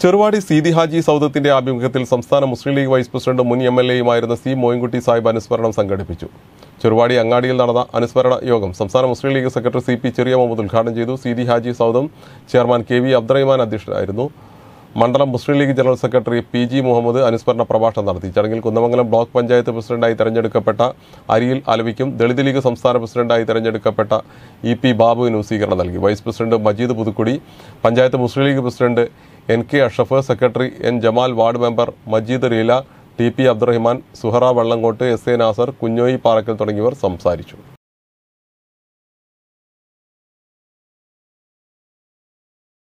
ചെറുവാടി സീതി ഹാജി സൗദത്തിന്റെ ആഭിമുഖ്യത്തിൽ സംസ്ഥാന മുസ്ലിം ലീഗ് വൈസ് പ്രസിഡന്റ് മുൻ എം എൽ എയുമായിരുന്ന സി മോയിൻകുട്ടി സാഹിബ് അനുസ്മരണം സംഘടിപ്പിച്ചു ചെറുവാടി അങ്ങാടിയിൽ നടന്ന അനുസ്മരണ യോഗം സംസ്ഥാന Muslim League secretary C P Cheriya Muhammad ഉദ്ഘാടനം ചെയ്തു Seethi Haji Saudam chairman K V Abdurahiman അധ്യക്ഷനായിരുന്നു മണ്ഡലം Muslim League general secretary P G Muhammad അനുസ്മരണ പ്രഭാഷണം നടത്തി ചടങ്ങിൽ കുന്നമംഗലം ബ്ലോക്ക് പഞ്ചായത്ത് പ്രസിഡന്റായി തെരഞ്ഞെടുക്കപ്പെട്ട അരിയിൽ അലവിക്കും ദളിത് ലീഗ് സംസ്ഥാന പ്രസിഡന്റായി തെരഞ്ഞെടുക്കപ്പെട്ട ഇ പി ബാബുവിനും സ്വീകരണം നൽകി vice president Majeed Puthukkudi panchayat Muslim League president N K Ashaf secretary N Jamal ward member Majeed Reela T P Abdurahiman Suhara Vallankott S A Nasar Kunjoyi Parakkal തുടങ്ങിയവർ സംസാരിച്ചു